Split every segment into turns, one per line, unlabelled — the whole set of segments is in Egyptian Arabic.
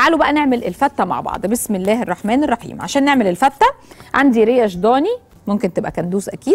تعالوا بقى نعمل الفته مع بعض بسم الله الرحمن الرحيم عشان نعمل الفته عندي ريش ضاني ممكن تبقى كندوز اكيد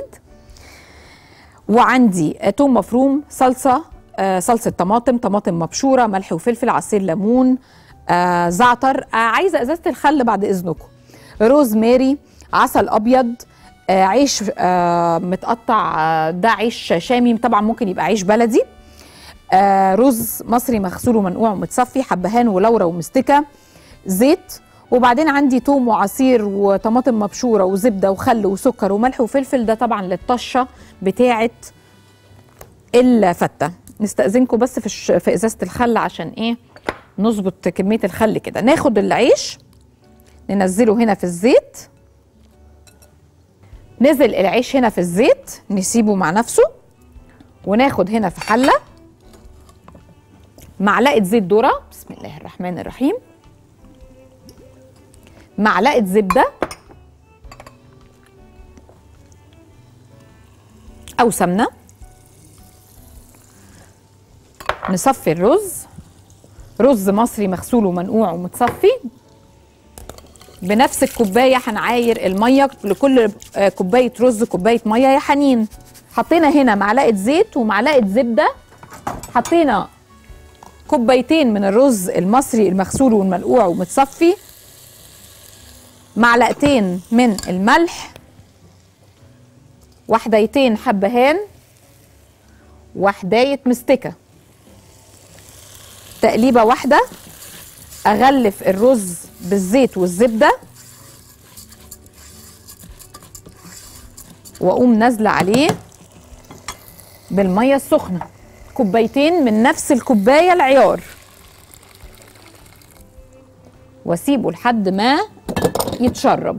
وعندي آه، توم مفروم صلصه آه، صلصه طماطم طماطم مبشوره ملح وفلفل عصير ليمون آه، زعتر آه، عايزه ازازه الخل بعد اذنكم روزماري عسل ابيض آه، عيش آه، متقطع آه، ده عيش شامي طبعا ممكن يبقى عيش بلدي آه، رز مصري مغسول ومنقوع ومتصفي حبهان ولورا ومستكه زيت وبعدين عندي توم وعصير وطماطم مبشوره وزبده وخل وسكر وملح وفلفل ده طبعا للطشه بتاعه الفته نستأذنكم بس في الش... في ازازه الخل عشان ايه نظبط كميه الخل كده ناخد العيش ننزله هنا في الزيت نزل العيش هنا في الزيت نسيبه مع نفسه وناخد هنا في حله معلقه زيت ذره بسم الله الرحمن الرحيم معلقه زبده او سمنه نصفي الرز رز مصري مغسول ومنقوع ومتصفي بنفس الكوبايه هنعاير الميه لكل آه، كوبايه رز كوبايه ميه يا حنين حطينا هنا معلقه زيت ومعلقه زبده حطينا كوبايتين من الرز المصري المغسول والمنقوع ومتصفي معلقتين من الملح وحدايتين حبهان وحدايه مستكه تقليبه واحده اغلف الرز بالزيت والزبده واقوم نازله عليه بالميه السخنه كوبايتين من نفس الكوبايه العيار واسيبه لحد ما يتشرب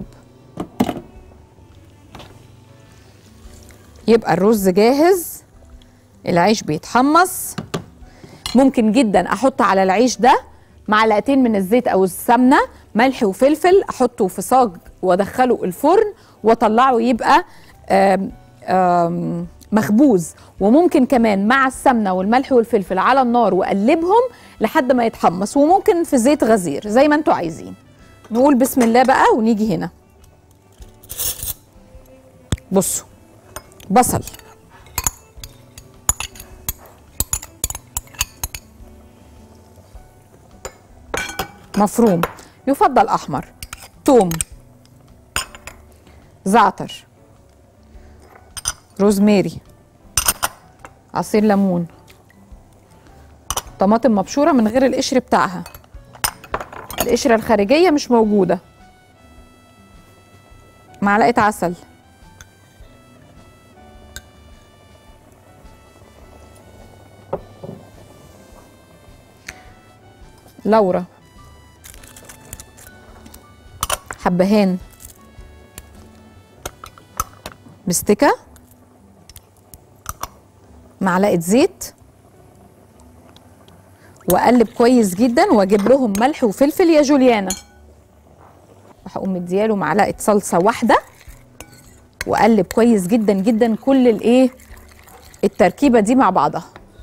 يبقى الرز جاهز العيش بيتحمص ممكن جدا احط على العيش ده معلقتين من الزيت او السمنه ملح وفلفل احطه في صاج وادخله الفرن واطلعه يبقى آم آم مخبوز وممكن كمان مع السمنه والملح والفلفل على النار واقلبهم لحد ما يتحمص وممكن في زيت غزير زي ما انتوا عايزين نقول بسم الله بقى ونيجي هنا بصوا بصل مفروم يفضل احمر توم زعتر روزماري عصير ليمون طماطم مبشوره من غير القشر بتاعها القشره الخارجيه مش موجوده معلقه عسل لورا حبهان مستكه معلقه زيت واقلب كويس جدا واجيب لهم ملح وفلفل يا جوليانا وهقوم مدياله معلقه صلصه واحده واقلب كويس جدا جدا كل الايه التركيبه دي مع بعضها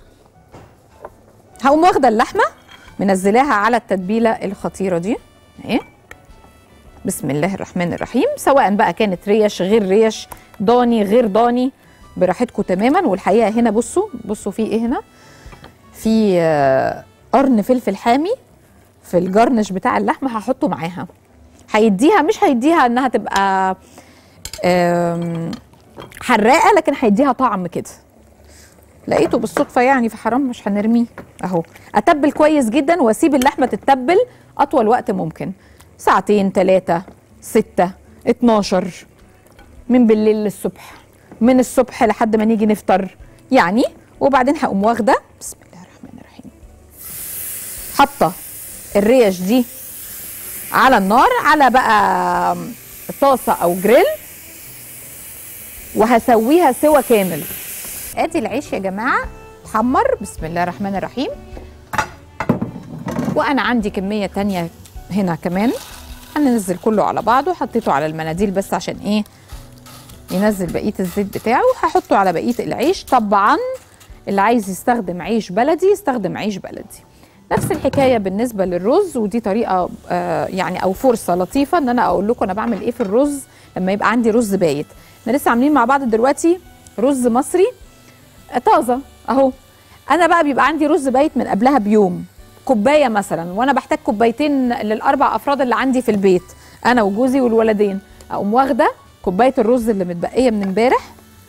هقوم واخده اللحمه منزلاها على التتبيله الخطيره دي اهي بسم الله الرحمن الرحيم سواء بقى كانت ريش غير ريش ضاني غير ضاني براحتكم تماما والحقيقه هنا بصوا بصوا في ايه هنا في آه، قرن فلفل حامي في الجرنش بتاع اللحمه هحطه معاها هيديها مش هيديها انها تبقى آم، حراقه لكن هيديها طعم كده لقيته بالصدفه يعني فحرام مش هنرميه اهو اتبل كويس جدا واسيب اللحمه تتبل اطول وقت ممكن ساعتين ثلاثة ستة 12 من بالليل للصبح من الصبح لحد ما نيجي نفطر يعني وبعدين هقوم واخده بسم الله الرحمن الرحيم حاطه الريش دي على النار على بقى طاسه او جريل وهسويها سوا كامل ادي العيش يا جماعه اتحمر بسم الله الرحمن الرحيم وانا عندي كميه تانية هنا كمان هننزل كله على بعضه حطيته على المناديل بس عشان ايه ينزل بقيه الزيت بتاعه هحطه على بقيه العيش طبعا اللي عايز يستخدم عيش بلدي يستخدم عيش بلدي نفس الحكايه بالنسبه للرز ودي طريقه آه يعني او فرصه لطيفه ان انا اقول لكم انا بعمل ايه في الرز لما يبقى عندي رز بايت احنا لسه عاملين مع بعض دلوقتي رز مصري آه، طازه اهو انا بقى بيبقى عندي رز بايت من قبلها بيوم كوبايه مثلا وانا بحتاج كوبايتين للاربع افراد اللي عندي في البيت انا وجوزي والولدين اقوم واخده كوبايه الرز اللي متبقيه من امبارح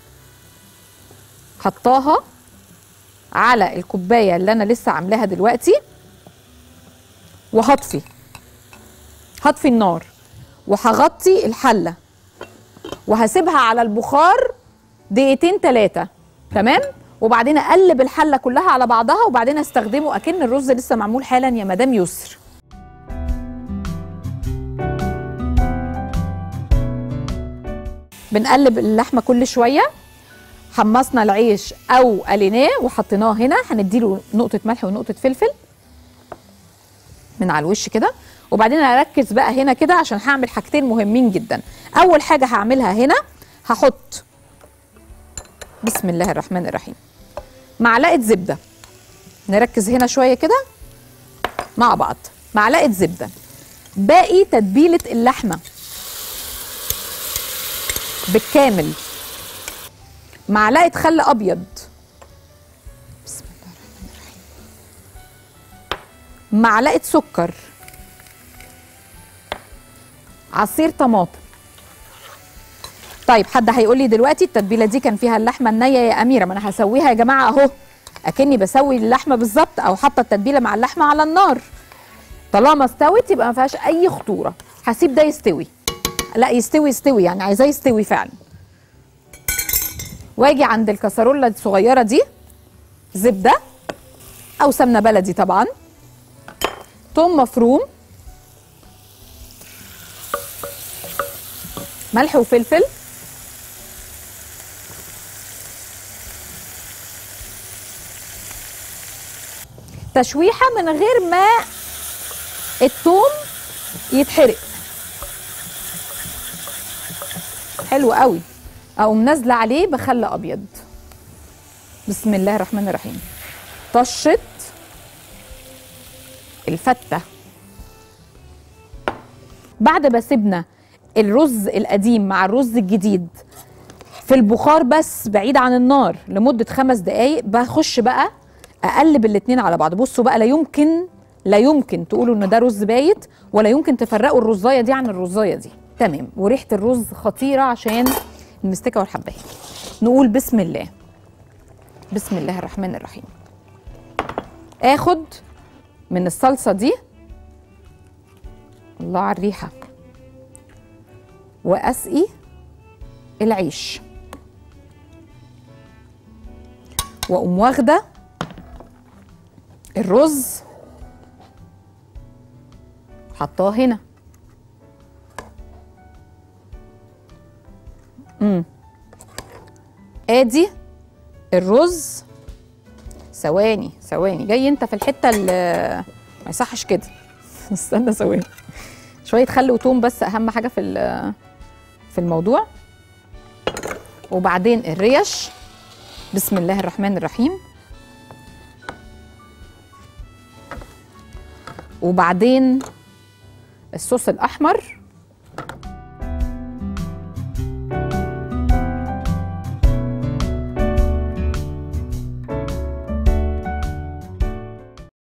حطاها على الكوبايه اللي انا لسه عاملاها دلوقتي وهطفي هطفي النار وهغطي الحله وهسيبها على البخار دقيقتين ثلاثه تمام وبعدين اقلب الحله كلها على بعضها وبعدين استخدمه اكن الرز لسه معمول حالا يا مدام يسر بنقلب اللحمه كل شويه حمصنا العيش او قليناه وحطيناه هنا هنديله نقطه ملح ونقطه فلفل من على الوش كده وبعدين اركز بقى هنا كده عشان هعمل حاجتين مهمين جدا اول حاجه هعملها هنا هحط بسم الله الرحمن الرحيم معلقه زبده نركز هنا شويه كده مع بعض معلقه زبده باقي تتبيله اللحمه بالكامل معلقه خل ابيض بسم الله الرحمن الرحيم معلقه سكر عصير طماطم طيب حد هيقول لي دلوقتي التتبيله دي كان فيها اللحمه النيه يا اميره ما انا هسويها يا جماعه اهو اكني بسوي اللحمه بالظبط او حاطه التتبيله مع اللحمه على النار طالما استوت يبقى ما فيهاش اي خطوره هسيب ده يستوي لا يستوي يستوي يعني عايزاه يستوي فعلا واجي عند الكسرولة الصغيرة دي زبدة أو سمنة بلدي طبعا توم مفروم ملح وفلفل تشويحة من غير ما التوم يتحرق حلو قوي اقوم نازله عليه بخل ابيض بسم الله الرحمن الرحيم طشه الفته بعد ما سيبنا الرز القديم مع الرز الجديد في البخار بس بعيد عن النار لمده خمس دقايق بخش بقى اقلب الاتنين على بعض بصوا بقى لا يمكن لا يمكن تقولوا ان ده رز بايت ولا يمكن تفرقوا الرزايه دي عن الرزايه دي تمام وريحه الرز خطيره عشان المستكه والحبايه نقول بسم الله بسم الله الرحمن الرحيم اخد من الصلصه دي الله على الريحه واسقي العيش واقوم واخده الرز حطاه هنا امم ادي الرز ثواني ثواني جاي انت في الحته اللي ما يصحش كده استنى ثواني شويه خل وتوم بس اهم حاجه في ال- في الموضوع وبعدين الريش بسم الله الرحمن الرحيم وبعدين الصوص الاحمر